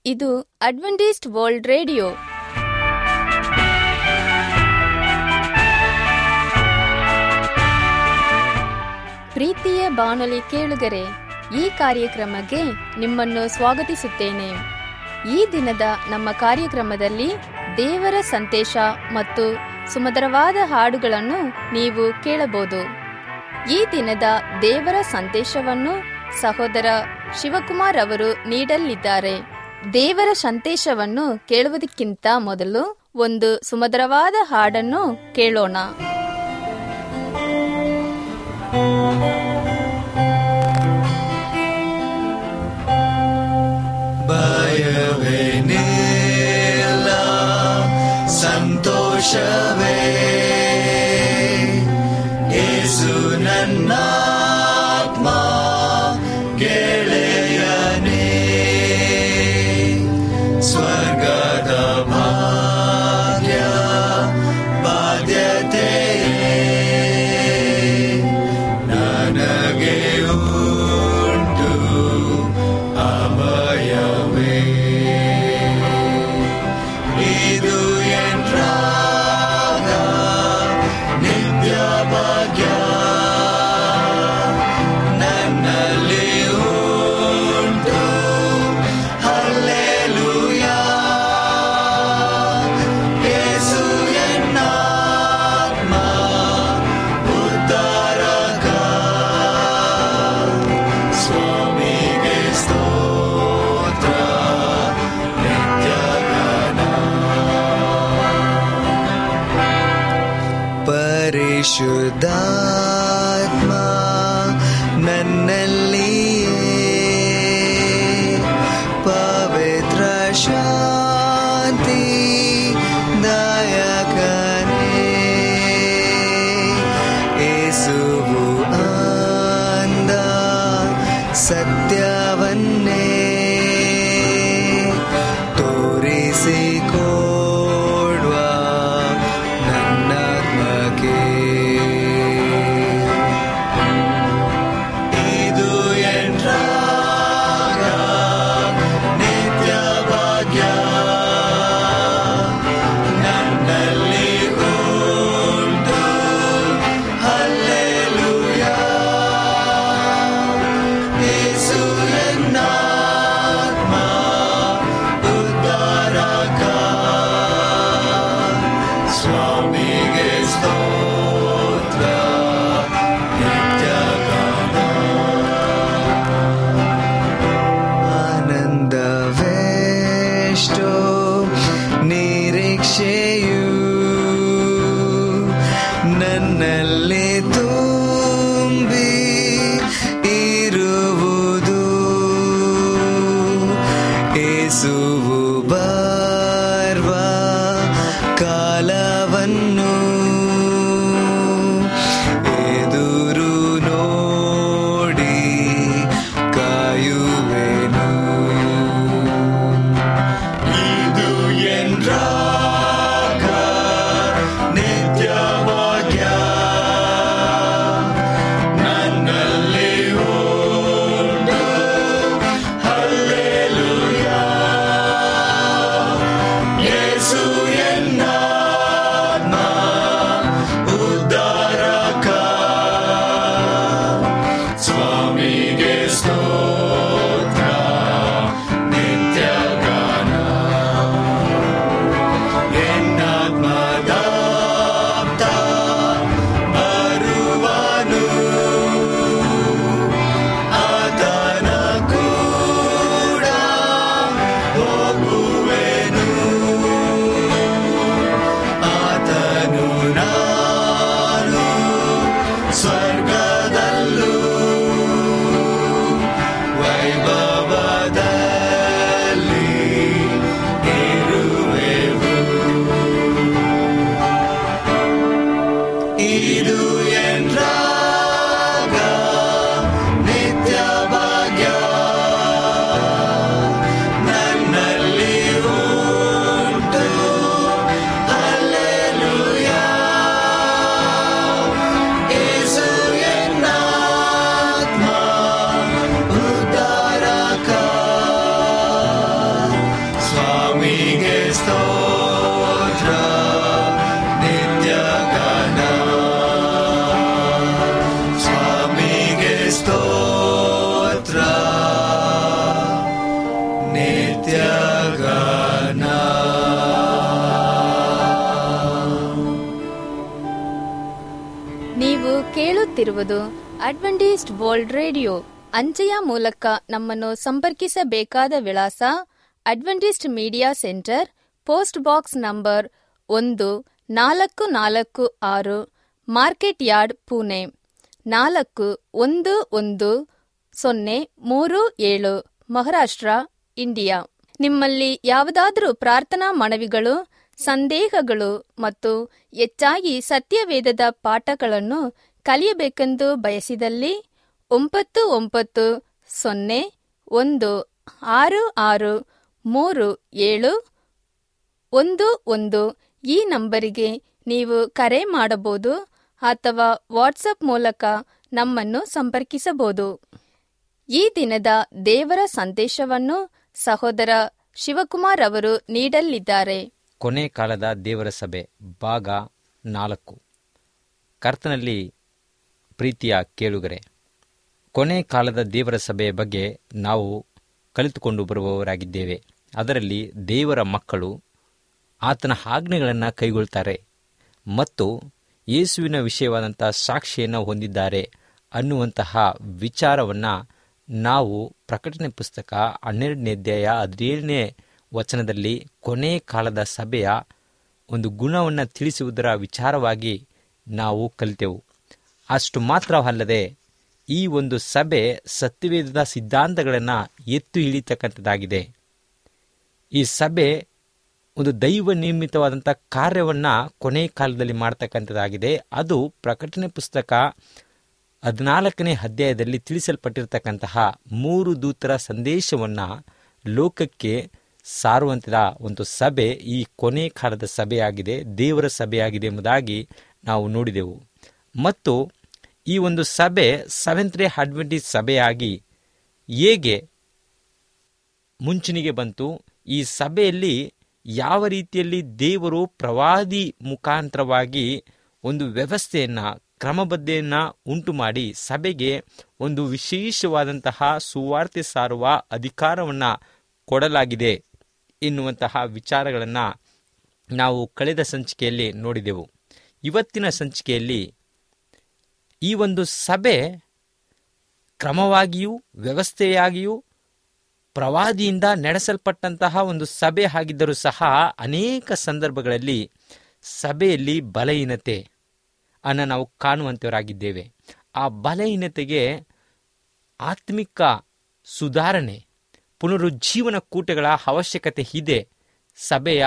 ಇದು Adventist world radio ಪ್ರೀತಿಯ ಬಾನುಲಿ ಕೇಳುಗರೆ ಈ ಕಾರ್ಯಕ್ರಮಕ್ಕೆ ನಿಮ್ಮನ್ನು ಸ್ವಾಗತಿಸುತ್ತೇನೆ ಈ ದಿನದ ನಮ್ಮ ಕಾರ್ಯಕ್ರಮದಲ್ಲಿ ದೇವರ ಸಂದೇಶ ಮತ್ತು ಸುಮಧುರವಾದ ಹಾಡುಗಳನ್ನು ನೀವು ಕೇಳಬಹುದು ಈ ದಿನದ ದೇವರ ಸಂದೇಶವನ್ನು ಸಹೋದರ ಶಿವಕುಮಾರ್ ಅವರು ನೀಡಲಿದ್ದಾರೆ ದೇವರ ಸಂದೇಶವನ್ನು ಕೇಳುವುದಕ್ಕಿಂತ ಮೊದಲು ಒಂದು ಸುಮಧುರವಾದ ಹಾಡನ್ನು ಕೇಳೋಣ ಭಯವೇನಿಲ್ಲ ಸಂತೋಷವೇ ಏಸು ನನ್ನಾತ್ಮ ಗೆಳೆಯನೇ ಸ್ವರ್ಗದ ಭಾಗ್ಯ ಬಾಧ್ಯತೆ ನನಗೆ ಉಂಟು ಅಭಯವೇ ಇದು ಎಂಟ್ರಾಗ ನಿತ್ಯ ಭಾಗ್ಯ ನನ್ನಲ್ಲಿ ಉಂಟು ಹಲ್ಲೆಲೂಯ ಯೇಸು ಎನ್ನಾತ್ಮ ಉದ್ಧಾರಕ ಸ್ವಾಮಿಗೆ ಸ್ತೋತ್ರ ನಿತ್ಯಗಾನ ಪರಿಶುದ್ಧಾತ್ಮ ನನ್ನಲ್ಲಿಯೇ ಪವಿತ್ರ ಶಾಂತಿ ದಾಯಕನೇ ಏಸುವು ಅಂದ ಸತ್ಯವನ್ನೇ ತೋರಿಸಿಕೊಡುವ ನನ್ನಾತ್ಮಕ್ಕೆ ಇದು ಎಂಟ್ರಾಗ ನಿತ್ಯ ಭಾಗ್ಯ ನನ್ನಲ್ಲಿ ಉಂಟು ಹಲ್ಲೆಲೂಯ ಯೇಸು ಎನ್ನಾತ್ಮ ಉದ್ಧಾರಕ ಸ್ವಾಮಿಗೆ ಸ್ತೋತ್ರ ನಿತ್ಯಗಾನ ಆನಂದವೆಷ್ಟೋ ನಿರೀಕ್ಷೆಯು ನನ್ನಲ್ಲಿ ತುಂಬಿ ಇರುವುದು ಏಸುವು ಬರ್ವ ಕಾಲವನ್ನು ಎದುರು ನೋಡಿ ಕಾಯುವೆನು ಇದು ಎಂದ್ರಾಗ ನಿತ್ಯ ಭಾಗ್ಯ ನನ್ನಲ್ಲಿ ಉಂಟು ಹಲ್ಲೆಲೂಯ ಯೇಸು ಎನ್ನಾತ್ಮ ಸ್ವಾಮಿಗೆ ಸ್ತೋತ್ರ ನಿತ್ಯ ಗಾನ ಸ್ವಾಮಿಗೆ ಸ್ತೋತ್ರ ನಿತ್ಯ ಗಾನ ನೀವು ಕೇಳುತ್ತಿರುವುದು ಅಡ್ವೆಂಟಿಸ್ಟ್ ವರ್ಲ್ಡ್ ರೇಡಿಯೋ ಅಂಚೆಯ ಮೂಲಕ ನಮ್ಮನ್ನು ಸಂಪರ್ಕಿಸಬೇಕಾದ ವಿಳಾಸ adventist media centre post box number ಒಂದು ನಾಲ್ಕು ನಾಲ್ಕು ಆರು ಮಾರ್ಕೆಟ್ ಯಾರ್ಡ್ ಪುಣೆ ನಾಲ್ಕು ಒಂದು ಒಂದು ಸೊನ್ನೆ ಮೂರು ಏಳು ಮಹಾರಾಷ್ಟ್ರ ಇಂಡಿಯಾ ನಿಮ್ಮಲ್ಲಿ ಯಾವುದಾದರೂ ಪ್ರಾರ್ಥನಾ ಮನವಿಗಳು ಸಂದೇಹಗಳು ಮತ್ತು ಹೆಚ್ಚಾಗಿ ಸತ್ಯವೇದದ ಪಾಠಗಳನ್ನು ಕಲಿಯಬೇಕೆಂದು ಬಯಸಿದಲ್ಲಿ ಒಂಬತ್ತು ಒಂಬತ್ತು ಸೊನ್ನೆ ಒಂದು ಆರು ಆರು ಮೂರು ಏಳು ಒಂದು ಒಂದು ಈ ನಂಬರಿಗೆ ನೀವು ಕರೆ ಮಾಡಬಹುದು ಅಥವಾ ವಾಟ್ಸಪ್ ಮೂಲಕ ನಮ್ಮನ್ನು ಸಂಪರ್ಕಿಸಬಹುದು ಈ ದಿನದ ದೇವರ ಸಂದೇಶವನ್ನು ಸಹೋದರ ಶಿವಕುಮಾರ್ ಅವರು ನೀಡಲಿದ್ದಾರೆ ಕೊನೆ ಕಾಲದ ದೇವರ ಸಭೆ ಭಾಗ ನಾಲ್ಕು ಕರ್ತನಲ್ಲಿ ಪ್ರೀತಿಯ ಕೇಳುಗರೆ ಕೊನೆ ಕಾಲದ ದೇವರ ಸಭೆಯ ಬಗ್ಗೆ ನಾವು ಕಲಿತುಕೊಂಡು ಬರುವವರಾಗಿದ್ದೇವೆ ಅದರಲ್ಲಿ ದೇವರ ಮಕ್ಕಳು ಆತನ ಆಜ್ಞೆಗಳನ್ನು ಕೈಗೊಳ್ತಾರೆ ಮತ್ತು ಯೇಸುವಿನ ವಿಷಯವಾದಂಥ ಸಾಕ್ಷಿಯನ್ನು ಹೊಂದಿದ್ದಾರೆ ಅನ್ನುವಂತಹ ವಿಚಾರವನ್ನು ನಾವು ಪ್ರಕಟಣೆ ಪುಸ್ತಕ ಹನ್ನೆರಡನೇ ಅಧ್ಯಾಯ ಹದಿನೇಳನೇ ವಚನದಲ್ಲಿ ಕೊನೆ ಕಾಲದ ಸಭೆಯ ಒಂದು ಗುಣವನ್ನು ತಿಳಿಸುವುದರ ವಿಚಾರವಾಗಿ ನಾವು ಕಲಿತೆವು ಅಷ್ಟು ಮಾತ್ರವಲ್ಲದೆ ಈ ಒಂದು ಸಭೆ ಸತ್ಯವೇದದ ಸಿದ್ಧಾಂತಗಳನ್ನು ಎತ್ತು ಹಿಡಿತಕ್ಕಂಥದ್ದಾಗಿದೆ ಈ ಸಭೆ ಒಂದು ದೈವ ನಿರ್ಮಿತವಾದಂಥ ಕಾರ್ಯವನ್ನು ಕೊನೆ ಕಾಲದಲ್ಲಿ ಮಾಡ್ತಕ್ಕಂಥದ್ದಾಗಿದೆ ಅದು ಪ್ರಕಟಣೆ ಪುಸ್ತಕ ಹದಿನಾಲ್ಕನೇ ಅಧ್ಯಾಯದಲ್ಲಿ ತಿಳಿಸಲ್ಪಟ್ಟಿರತಕ್ಕಂತಹ ಮೂರು ದೂತರ ಸಂದೇಶವನ್ನು ಲೋಕಕ್ಕೆ ಸಾರುವಂತಹ ಒಂದು ಸಭೆ ಈ ಕೊನೆ ಕಾಲದ ಸಭೆಯಾಗಿದೆ ದೇವರ ಸಭೆಯಾಗಿದೆ ಎಂಬುದಾಗಿ ನಾವು ನೋಡಿದೆವು ಮತ್ತು ಈ ಒಂದು ಸಭೆ ಸೆವೆಂತ್ ಡೇ ಅಡ್ವೆಂಟೇಜ್ ಸಭೆಯಾಗಿ ಹೇಗೆ ಮುಂಚೂಣಿಗೆ ಬಂತು ಈ ಸಭೆಯಲ್ಲಿ ಯಾವ ರೀತಿಯಲ್ಲಿ ದೇವರು ಪ್ರವಾದಿ ಮುಖಾಂತರವಾಗಿ ಒಂದು ವ್ಯವಸ್ಥೆಯನ್ನು ಕ್ರಮಬದ್ಧೆಯನ್ನು ಉಂಟು ಮಾಡಿ ಸಭೆಗೆ ಒಂದು ವಿಶೇಷವಾದಂತಹ ಸುವಾರ್ತೆ ಸಾರುವ ಅಧಿಕಾರವನ್ನು ಕೊಡಲಾಗಿದೆ ಎನ್ನುವಂತಹ ವಿಚಾರಗಳನ್ನು ನಾವು ಕಳೆದ ಸಂಚಿಕೆಯಲ್ಲಿ ನೋಡಿದೆವು ಇವತ್ತಿನ ಸಂಚಿಕೆಯಲ್ಲಿ ಈ ಒಂದು ಸಭೆ ಕ್ರಮವಾಗಿಯೂ ವ್ಯವಸ್ಥೆಯಾಗಿಯೂ ಪ್ರವಾದಿಯಿಂದ ನಡೆಸಲ್ಪಟ್ಟಂತಹ ಒಂದು ಸಭೆ ಆಗಿದ್ದರೂ ಸಹ ಅನೇಕ ಸಂದರ್ಭಗಳಲ್ಲಿ ಸಭೆಯಲ್ಲಿ ಬಲಹೀನತೆ ಅನ್ನು ನಾವು ಕಾಣುವಂಥವರಾಗಿದ್ದೇವೆ ಆ ಬಲಹೀನತೆಗೆ ಆತ್ಮಿಕ ಸುಧಾರಣೆ ಪುನರುಜ್ಜೀವನ ಕೂಟಗಳ ಅವಶ್ಯಕತೆ ಇದೆ ಸಭೆಯ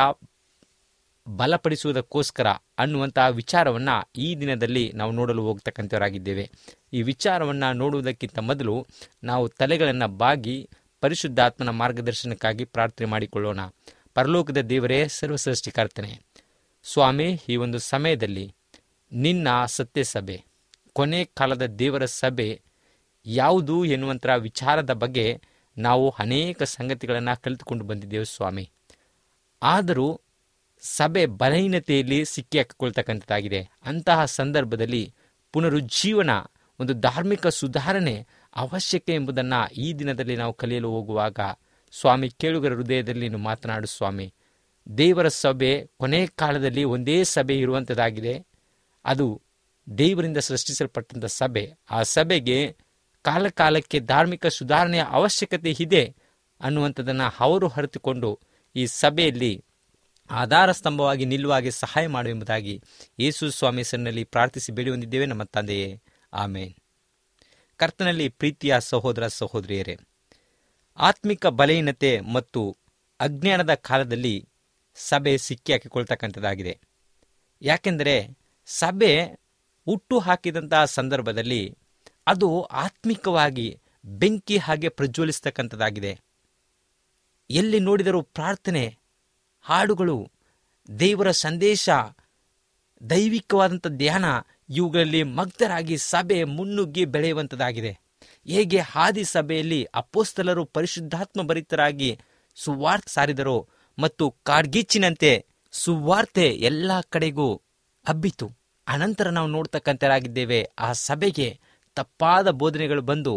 ಬಲಪಡಿಸುವುದಕ್ಕೋಸ್ಕರ ಅನ್ನುವಂತಹ ವಿಚಾರವನ್ನು ಈ ದಿನದಲ್ಲಿ ನಾವು ನೋಡಲು ಹೋಗ್ತಕ್ಕಂಥವರಾಗಿದ್ದೇವೆ ಈ ವಿಚಾರವನ್ನು ನೋಡುವುದಕ್ಕಿಂತ ಮೊದಲು ನಾವು ತಲೆಗಳನ್ನು ಬಾಗಿ ಪರಿಶುದ್ಧಾತ್ಮನ ಮಾರ್ಗದರ್ಶನಕ್ಕಾಗಿ ಪ್ರಾರ್ಥನೆ ಮಾಡಿಕೊಳ್ಳೋಣ ಪರಲೋಕದ ದೇವರೇ ಸರ್ವಸೃಷ್ಟಿಕರ್ತನೆ ಸ್ವಾಮಿ ಈ ಒಂದು ಸಮಯದಲ್ಲಿ ನಿನ್ನ ಸತ್ಯ ಸಭೆ ಕೊನೆ ಕಾಲದ ದೇವರ ಸಭೆ ಯಾವುದು ಎನ್ನುವಂಥ ವಿಚಾರದ ಬಗ್ಗೆ ನಾವು ಅನೇಕ ಸಂಗತಿಗಳನ್ನು ಕಲಿತುಕೊಂಡು ಬಂದಿದ್ದೇವೆ ಸ್ವಾಮಿ ಆದರೂ ಸಭೆ ಬಲಹೀನತೆಯಲ್ಲಿ ಸಿಕ್ಕಿ ಹಾಕಿಕೊಳ್ತಕ್ಕಂಥದ್ದಾಗಿದೆ ಅಂತಹ ಸಂದರ್ಭದಲ್ಲಿ ಪುನರುಜ್ಜೀವನ ಒಂದು ಧಾರ್ಮಿಕ ಸುಧಾರಣೆ ಅವಶ್ಯಕ ಎಂಬುದನ್ನು ಈ ದಿನದಲ್ಲಿ ನಾವು ಕಲಿಯಲು ಹೋಗುವಾಗ ಸ್ವಾಮಿ ಕೇಳುಗರ ಹೃದಯದಲ್ಲಿ ನೀನು ಮಾತನಾಡು ಸ್ವಾಮಿ ದೇವರ ಸಭೆ ಕೊನೆ ಕಾಲದಲ್ಲಿ ಒಂದೇ ಸಭೆ ಇರುವಂಥದ್ದಾಗಿದೆ ಅದು ದೇವರಿಂದ ಸೃಷ್ಟಿಸಲ್ಪಟ್ಟಂಥ ಸಭೆ ಆ ಸಭೆಗೆ ಕಾಲ ಕಾಲಕ್ಕೆ ಧಾರ್ಮಿಕ ಸುಧಾರಣೆಯ ಅವಶ್ಯಕತೆ ಇದೆ ಅನ್ನುವಂಥದ್ದನ್ನು ಅವರು ಅರಿತುಕೊಂಡು ಈ ಸಭೆಯಲ್ಲಿ ಆಧಾರ ಸ್ತಂಭವಾಗಿ ನಿಲ್ಲುವಾಗೆ ಸಹಾಯ ಮಾಡು ಎಂಬುದಾಗಿ ಯೇಸು ಸ್ವಾಮಿ ಹೆಸರಿನಲ್ಲಿ ಪ್ರಾರ್ಥಿಸಿ ಬೇಡಿ ಹೊಂದಿದ್ದೇವೆ ನಮ್ಮ ತಂದೆಯೇ ಆಮೇನ್ ಕರ್ತನಲ್ಲಿ ಪ್ರೀತಿಯ ಸಹೋದರ ಸಹೋದರಿಯರೇ ಆತ್ಮಿಕ ಬಲಹೀನತೆ ಮತ್ತು ಅಜ್ಞಾನದ ಕಾಲದಲ್ಲಿ ಸಭೆ ಸಿಕ್ಕಿ ಹಾಕಿಕೊಳ್ತಕ್ಕಂಥದ್ದಾಗಿದೆ ಯಾಕೆಂದರೆ ಸಭೆ ಹುಟ್ಟು ಹಾಕಿದಂತಹ ಸಂದರ್ಭದಲ್ಲಿ ಅದು ಆತ್ಮಿಕವಾಗಿ ಬೆಂಕಿ ಹಾಗೆ ಪ್ರಜ್ವಲಿಸ್ತಕ್ಕಂಥದ್ದಾಗಿದೆ ಎಲ್ಲಿ ನೋಡಿದರೂ ಪ್ರಾರ್ಥನೆ ಹಾಡುಗಳು ದೇವರ ಸಂದೇಶ ದೈವಿಕವಾದಂಥ ಧ್ಯಾನ ಇವುಗಳಲ್ಲಿ ಮಗ್ಧರಾಗಿ ಸಭೆ ಮುನ್ನುಗ್ಗಿ ಬೆಳೆಯುವಂಥದ್ದಾಗಿದೆ ಹೇಗೆ ಹಾದಿ ಸಭೆಯಲ್ಲಿ ಅಪೋಸ್ತಲರು ಪರಿಶುದ್ಧಾತ್ಮ ಭರಿತರಾಗಿ ಸುವಾರ್ಥ ಸಾರಿದರೋ ಮತ್ತು ಕಾಡ್ಗಿಚ್ಚಿನಂತೆ ಸುವಾರ್ತೆ ಎಲ್ಲ ಕಡೆಗೂ ಹಬ್ಬಿತು ಅನಂತರ ನಾವು ನೋಡ್ತಕ್ಕಂಥರಾಗಿದ್ದೇವೆ ಆ ಸಭೆಗೆ ತಪ್ಪಾದ ಬೋಧನೆಗಳು ಬಂದು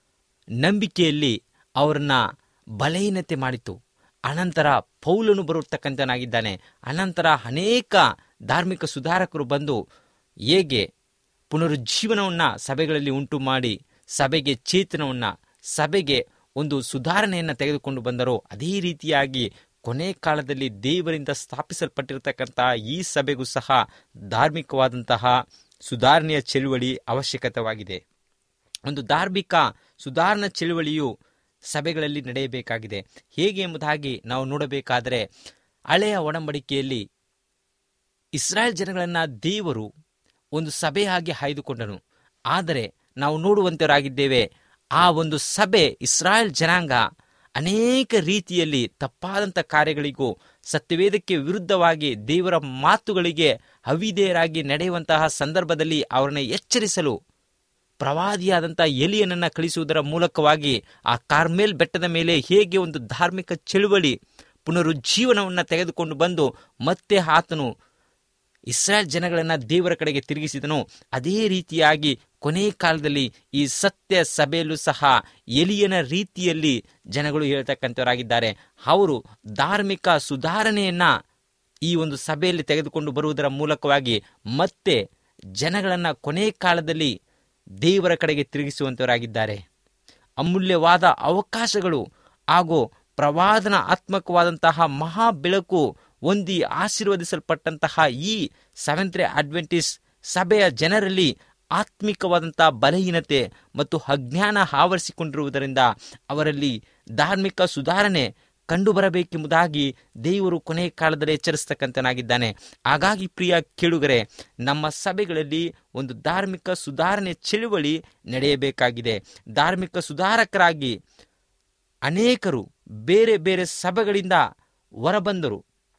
ನಂಬಿಕೆಯಲ್ಲಿ ಅವರನ್ನ ಬಲಹೀನತೆ ಮಾಡಿತು ಅನಂತರ ಪೌಲನು ಬರುತ್ತಕ್ಕಂಥನಾಗಿದ್ದಾನೆ ಅನಂತರ ಅನೇಕ ಧಾರ್ಮಿಕ ಸುಧಾರಕರು ಬಂದು ಹೇಗೆ ಪುನರುಜ್ಜೀವನವನ್ನು ಸಭೆಗಳಲ್ಲಿ ಉಂಟು ಮಾಡಿ ಸಭೆಗೆ ಚೇತನವನ್ನು ಸಭೆಗೆ ಒಂದು ಸುಧಾರಣೆಯನ್ನು ತೆಗೆದುಕೊಂಡು ಬಂದರೋ ಅದೇ ರೀತಿಯಾಗಿ ಕೊನೆ ಕಾಲದಲ್ಲಿ ದೇವರಿಂದ ಸ್ಥಾಪಿಸಲ್ಪಟ್ಟಿರತಕ್ಕಂತಹ ಈ ಸಭೆಗೂ ಸಹ ಧಾರ್ಮಿಕವಾದಂತಹ ಸುಧಾರಣೆಯ ಚಳುವಳಿ ಅವಶ್ಯಕತೆವಾಗಿದೆ ಒಂದು ಧಾರ್ಮಿಕ ಸುಧಾರಣಾ ಚಳುವಳಿಯು ಸಭೆಗಳಲ್ಲಿ ನಡೆಯಬೇಕಾಗಿದೆ ಹೇಗೆ ಎಂಬುದಾಗಿ ನಾವು ನೋಡಬೇಕಾದರೆ ಹಳೆಯ ಒಡಂಬಡಿಕೆಯಲ್ಲಿ ಇಸ್ರಾಯೇಲ್ ಜನಗಳನ್ನ ದೇವರು ಒಂದು ಸಭೆಯಾಗಿ ಆಯ್ದುಕೊಂಡನು ಆದರೆ ನಾವು ನೋಡುವಂತವರಾಗಿದ್ದೇವೆ ಆ ಒಂದು ಸಭೆ ಇಸ್ರಾಯೇಲ್ ಜನಾಂಗ ಅನೇಕ ರೀತಿಯಲ್ಲಿ ತಪ್ಪಾದಂಥ ಕಾರ್ಯಗಳಿಗೂ ಸತ್ಯವೇದಕ್ಕೆ ವಿರುದ್ಧವಾಗಿ ದೇವರ ಮಾತುಗಳಿಗೆ ಅವಿಧೇಯರಾಗಿ ನಡೆಯುವಂತಹ ಸಂದರ್ಭದಲ್ಲಿ ಅವರನ್ನು ಎಚ್ಚರಿಸಲು ಪ್ರವಾದಿಯಾದಂಥ ಎಲಿಯನನ್ನ ಕಳಿಸುವುದರ ಮೂಲಕವಾಗಿ ಆ ಕಾರ್ಮೇಲ್ ಬೆಟ್ಟದ ಮೇಲೆ ಹೇಗೆ ಒಂದು ಧಾರ್ಮಿಕ ಚಳುವಳಿ ಪುನರುಜ್ಜೀವನವನ್ನು ತೆಗೆದುಕೊಂಡು ಬಂದು ಮತ್ತೆ ಆತನು ಇಸ್ರಾಯೇಲ್ ಜನಗಳನ್ನ ದೇವರ ಕಡೆಗೆ ತಿರುಗಿಸಿದನು ಅದೇ ರೀತಿಯಾಗಿ ಕೊನೆ ಕಾಲದಲ್ಲಿ ಈ ಸತ್ಯ ಸಭೆಯಲ್ಲೂ ಸಹ ಎಲಿಯನ ರೀತಿಯಲ್ಲಿ ಜನಗಳು ಹೇಳ್ತಕ್ಕಂಥವರಾಗಿದ್ದಾರೆ ಅವರು ಧಾರ್ಮಿಕ ಸುಧಾರಣೆಯನ್ನ ಈ ಒಂದು ಸಭೆಯಲ್ಲಿ ತೆಗೆದುಕೊಂಡು ಬರುವುದರ ಮೂಲಕವಾಗಿ ಮತ್ತೆ ಜನಗಳನ್ನ ಕೊನೆ ಕಾಲದಲ್ಲಿ ದೇವರ ಕಡೆಗೆ ತಿರುಗಿಸುವಂತವರಾಗಿದ್ದಾರೆ ಅಮೂಲ್ಯವಾದ ಅವಕಾಶಗಳು ಹಾಗೂ ಪ್ರವಾದನ ಆತ್ಮಕವಾದಂತಹ ಮಹಾ ಬೆಳಕು ಹೊಂದಿ ಆಶೀರ್ವದಿಸಲ್ಪಟ್ಟಂತಹ ಈ ಸೆವೆಂತ್ರೆ ಅಡ್ವೆಂಟಿಸ್ ಸಭೆಯ ಜನರಲ್ಲಿ ಆತ್ಮಿಕವಾದಂತಹ ಬಲಹೀನತೆ ಮತ್ತು ಅಜ್ಞಾನ ಆವರಿಸಿಕೊಂಡಿರುವುದರಿಂದ ಅವರಲ್ಲಿ ಧಾರ್ಮಿಕ ಸುಧಾರಣೆ ಕಂಡುಬರಬೇಕೆಂಬುದಾಗಿ ದೇವರು ಕೊನೆಯ ಕಾಲದಲ್ಲಿ ಎಚ್ಚರಿಸ್ತಕ್ಕಂಥನಾಗಿದ್ದಾನೆ ಹಾಗಾಗಿ ಪ್ರಿಯ ಕೇಳುಗರೆ ನಮ್ಮ ಸಭೆಗಳಲ್ಲಿ ಒಂದು ಧಾರ್ಮಿಕ ಸುಧಾರಣೆ ಚಳುವಳಿ ನಡೆಯಬೇಕಾಗಿದೆ ಧಾರ್ಮಿಕ ಸುಧಾರಕರಾಗಿ ಅನೇಕರು ಬೇರೆ ಬೇರೆ ಸಭೆಗಳಿಂದ ಹೊರಬಂದರು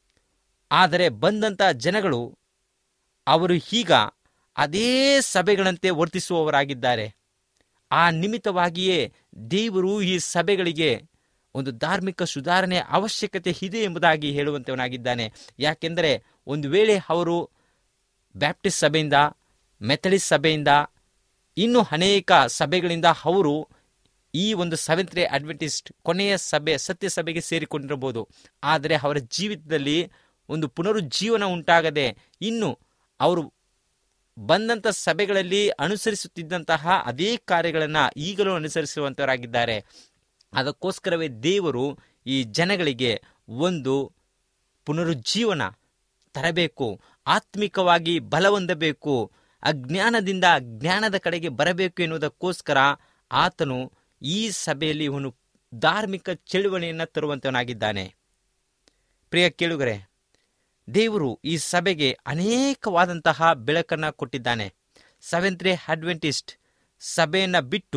ಆದರೆ ಬಂದಂಥ ಜನಗಳು ಅವರು ಈಗ ಅದೇ ಸಭೆಗಳಂತೆ ವರ್ತಿಸುವವರಾಗಿದ್ದಾರೆ ಆ ನಿಮಿತ್ತವಾಗಿಯೇ ದೇವರು ಈ ಸಭೆಗಳಿಗೆ ಒಂದು ಧಾರ್ಮಿಕ ಸುಧಾರಣೆ ಅವಶ್ಯಕತೆ ಇದೆ ಎಂಬುದಾಗಿ ಹೇಳುವಂತವನಾಗಿದ್ದಾನೆ ಯಾಕೆಂದರೆ ಒಂದು ವೇಳೆ ಅವರು ಬ್ಯಾಪ್ಟಿಸ್ಟ್ ಸಭೆಯಿಂದ ಮೆಥಡಿಸ್ಟ್ ಸಭೆಯಿಂದ ಇನ್ನೂ ಅನೇಕ ಸಭೆಗಳಿಂದ ಅವರು ಈ ಒಂದು ಸೆವೆಂತ್ರೆ ಅಡ್ವೆಂಟಿಸ್ಟ್ ಕೊನೆಯ ಸಭೆ ಸತ್ಯ ಸಭೆಗೆ ಸೇರಿಕೊಂಡಿರಬಹುದು ಆದರೆ ಅವರ ಜೀವಿತದಲ್ಲಿ ಒಂದು ಪುನರುಜ್ಜೀವನ ಉಂಟಾಗದೆ ಇನ್ನು ಅವರು ಬಂದಂಥ ಸಭೆಗಳಲ್ಲಿ ಅನುಸರಿಸುತ್ತಿದ್ದಂತಹ ಅದೇ ಕಾರ್ಯಗಳನ್ನು ಈಗಲೂ ಅನುಸರಿಸುವಂತವರಾಗಿದ್ದಾರೆ ಅದಕ್ಕೋಸ್ಕರವೇ ದೇವರು ಈ ಜನಗಳಿಗೆ ಒಂದು ಪುನರುಜ್ಜೀವನ ತರಬೇಕು ಆತ್ಮಿಕವಾಗಿ ಬಲ ಹೊಂದಬೇಕು ಅಜ್ಞಾನದಿಂದ ಜ್ಞಾನದ ಕಡೆಗೆ ಬರಬೇಕು ಎನ್ನುವುದಕ್ಕೋಸ್ಕರ ಆತನು ಈ ಸಭೆಯಲ್ಲಿ ಇವನು ಧಾರ್ಮಿಕ ಚಳುವಳಿಯನ್ನು ತರುವಂತವನಾಗಿದ್ದಾನೆ ಪ್ರಿಯ ಕೇಳುಗರೆ ದೇವರು ಈ ಸಭೆಗೆ ಅನೇಕವಾದಂತಹ ಬೆಳಕನ್ನು ಕೊಟ್ಟಿದ್ದಾನೆ ಸೆವೆಂತ್ರೆ ಅಡ್ವೆಂಟಿಸ್ಟ್ ಸಭೆಯನ್ನು ಬಿಟ್ಟು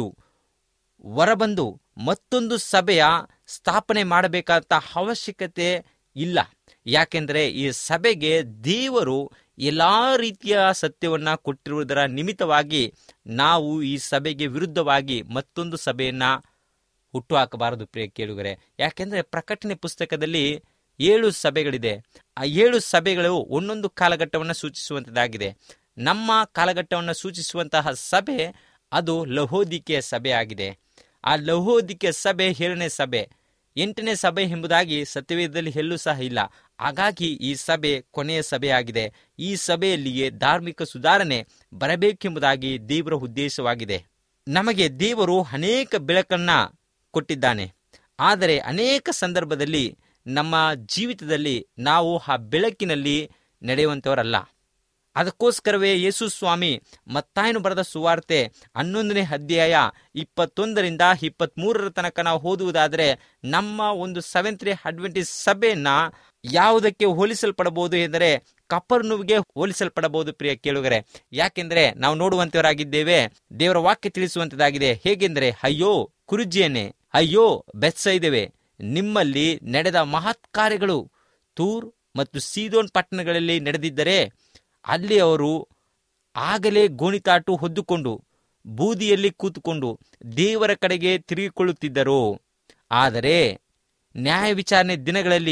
ಹೊರಬಂದು ಮತ್ತೊಂದು ಸಭೆಯ ಸ್ಥಾಪನೆ ಮಾಡಬೇಕಾದ ಅವಶ್ಯಕತೆ ಇಲ್ಲ ಯಾಕೆಂದರೆ ಈ ಸಭೆಗೆ ದೇವರು ಎಲ್ಲ ರೀತಿಯ ಸತ್ಯವನ್ನು ಕೊಟ್ಟಿರುವುದರ ನಿಮಿತ್ತವಾಗಿ ನಾವು ಈ ಸಭೆಗೆ ವಿರುದ್ಧವಾಗಿ ಮತ್ತೊಂದು ಸಭೆಯನ್ನು ಹುಟ್ಟುಹಾಕಬಾರದು ಪ್ರಿಯ ಕೇಳುಗರೆ ಯಾಕೆಂದರೆ ಪ್ರಕಟಣೆ ಪುಸ್ತಕದಲ್ಲಿ ಏಳು ಸಭೆಗಳಿದೆ ಆ ಏಳು ಸಭೆಗಳು ಒಂದೊಂದು ಕಾಲಘಟ್ಟವನ್ನು ಸೂಚಿಸುವಂಥದ್ದಾಗಿದೆ ನಮ್ಮ ಕಾಲಘಟ್ಟವನ್ನು ಸೂಚಿಸುವಂತಹ ಸಭೆ ಅದು ಲಹೋದಿಕೆಯ ಸಭೆ ಆಗಿದೆ ಆ ಲಹೋದಿಕೆಯ ಸಭೆ ಏಳನೇ ಸಭೆ ಎಂಟನೇ ಸಭೆ ಎಂಬುದಾಗಿ ಸತ್ಯವೇದದಲ್ಲಿ ಎಲ್ಲೂ ಸಹ ಇಲ್ಲ ಹಾಗಾಗಿ ಈ ಸಭೆ ಕೊನೆಯ ಸಭೆ ಆಗಿದೆ ಈ ಸಭೆಯಲ್ಲಿಯೇ ಧಾರ್ಮಿಕ ಸುಧಾರಣೆ ಬರಬೇಕೆಂಬುದಾಗಿ ದೇವರ ಉದ್ದೇಶವಾಗಿದೆ ನಮಗೆ ದೇವರು ಅನೇಕ ಬೆಳಕನ್ನ ಕೊಟ್ಟಿದ್ದಾನೆ ಆದರೆ ಅನೇಕ ಸಂದರ್ಭದಲ್ಲಿ ನಮ್ಮ ಜೀವಿತದಲ್ಲಿ ನಾವು ಆ ಬೆಳಕಿನಲ್ಲಿ ನಡೆಯುವಂಥವರಲ್ಲ ಅದಕ್ಕೋಸ್ಕರವೇ ಯೇಸು ಸ್ವಾಮಿ ಮತ್ತಾಯನು ಬರೆದ ಸುವಾರ್ತೆ ಹನ್ನೊಂದನೇ ಅಧ್ಯಾಯ ಇಪ್ಪತ್ತೊಂದರಿಂದ ಇಪ್ಪತ್ಮೂರರ ತನಕ ನಾವು ಓದುವುದಾದರೆ ನಮ್ಮ ಒಂದು ಸೆವೆಂತ್ರಿ ಅಡ್ವೆಂಟಿಸ್ ಸಭೆಯನ್ನ ಯಾವುದಕ್ಕೆ ಹೋಲಿಸಲ್ಪಡಬಹುದು ಎಂದರೆ ಕಪರ್ನುವಿಗೆ ಹೋಲಿಸಲ್ಪಡಬಹುದು ಪ್ರಿಯ ಕೇಳುಗರೆ ಯಾಕೆಂದರೆ ನಾವು ನೋಡುವಂತವರಾಗಿದ್ದೇವೆ ದೇವರ ವಾಕ್ಯ ತಿಳಿಸುವಂತದಾಗಿದೆ ಹೇಗೆಂದರೆ ಅಯ್ಯೋ ಕುರುಜಿಯನ್ನೇ ಅಯ್ಯೋ ಬೆತ್ಸೈದವೆ ನಿಮ್ಮಲ್ಲಿ ನಡೆದ ಮಹತ್ ಕಾರ್ಯಗಳು ತೂರ್ ಮತ್ತು ಸೀದೋನ್ ಪಟ್ಟಣಗಳಲ್ಲಿ ನಡೆದಿದ್ದರೆ ಅಲ್ಲಿ ಅವರು ಆಗಲೇ ಗೋಣಿತಾಟು ಹೊದ್ದುಕೊಂಡು ಬೂದಿಯಲ್ಲಿ ಕೂತುಕೊಂಡು ದೇವರ ಕಡೆಗೆ ತಿರುಗಿಕೊಳ್ಳುತ್ತಿದ್ದರು ಆದರೆ ನ್ಯಾಯ ವಿಚಾರಣೆ ದಿನಗಳಲ್ಲಿ